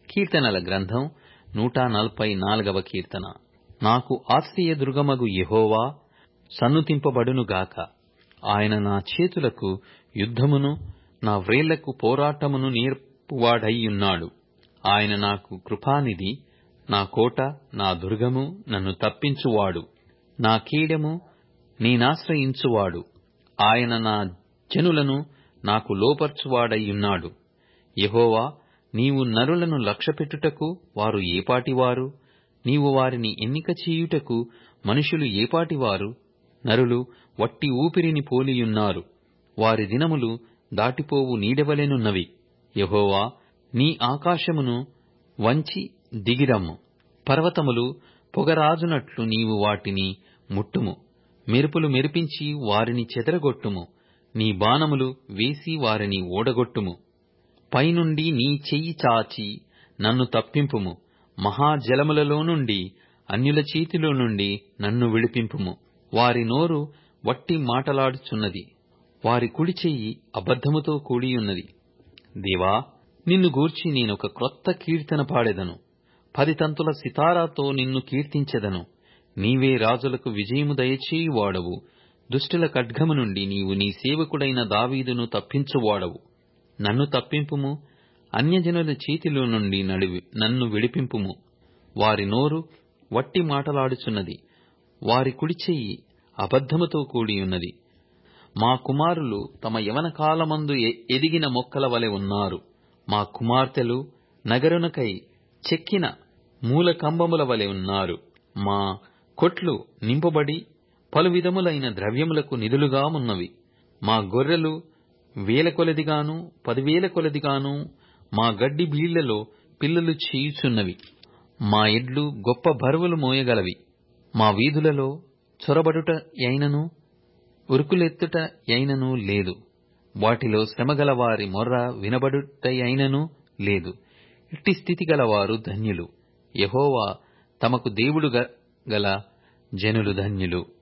కీర్తనల గ్రంథం నూట నలభై నాలుగవ కీర్తన నాకు ఆశ్రయ దుర్గమగు యెహోవా సన్నుతింపబడునుగాక ఆయన నా చేతులకు యుద్ధమును నా వ్రేళ్లకు పోరాటమును నేర్పువాడైయున్నాడు ఆయన నాకు కృపానిధి నా కోట నా దుర్గము నన్ను తప్పించువాడు నా కీడెము నేనాశ్రయించువాడు ఆయన నా జనులను నాకు లోపర్చువాడైయున్నాడు యెహోవా నీవు నరులను లక్ష్యపెట్టుటకు వారు ఏపాటివారు నీవు వారిని ఎన్నిక చేయుటకు మనుషులు ఏపాటివారు నరులు వట్టి ఊపిరిని పోలియున్నారు వారి దినములు దాటిపోవు నీడవలెనున్నవి యెహోవా నీ ఆకాశమును వంచి దిగిరమ్ము పర్వతములు పొగరాజునట్లు నీవు వాటిని ముట్టుము మెరుపులు మెరిపించి వారిని చెదరగొట్టుము నీ బాణములు వేసి వారిని ఓడగొట్టుము పైనుండి నీ చెయ్యి చాచి నన్ను తప్పింపుము మహాజలములలో నుండి అన్యుల చేతిలో నుండి నన్ను విడిపింపుము వారి నోరు వట్టి మాటలాడుచున్నది వారి కుడి చెయ్యి అబద్ధముతో కూడియున్నది దేవా నిన్ను గూర్చి నేనొక క్రొత్త కీర్తన పాడెదను పది తంతుల సితారాతో నిన్ను కీర్తించెదను నీవే రాజులకు విజయము దయచేయువాడవు దుష్టుల ఖడ్గము నుండి నీవు నీ సేవకుడైన దావీదును తప్పించువాడవు నన్ను తప్పింపుము అన్యజనుల చేతిలో నుండి నడివి నన్ను విడిపింపుము వారి నోరు వట్టి మాటలాడుచున్నది వారి కుడి చెయ్యి అబద్ధముతో కూడియున్నది మా కుమారులు తమ యవన కాలమందు ఎదిగిన మొక్కల వలె ఉన్నారు మా కుమార్తెలు నగరునకై చెక్కిన మూల కంబముల వలె ఉన్నారు మా కొట్లు నింపబడి పలు విధములైన ద్రవ్యములకు నిధులుగా ఉన్నవి మా గొర్రెలు వేల కొలదిగాను పదివేల కొలదిగాను మా గడ్డి బీళ్లలో పిల్లలు చేయుచున్నవి మా ఎడ్లు గొప్ప బరువులు మోయగలవి మా వీధులలో చొరబడుట అయినను ఉరుకులెత్తుట అయినను లేదు వాటిలో శ్రమగల వారి మొర్ర వినబడుటయైనను లేదు ఇట్టి స్థితి గలవారు ధన్యులు యహోవా తమకు దేవుడు గల జనులు ధన్యులు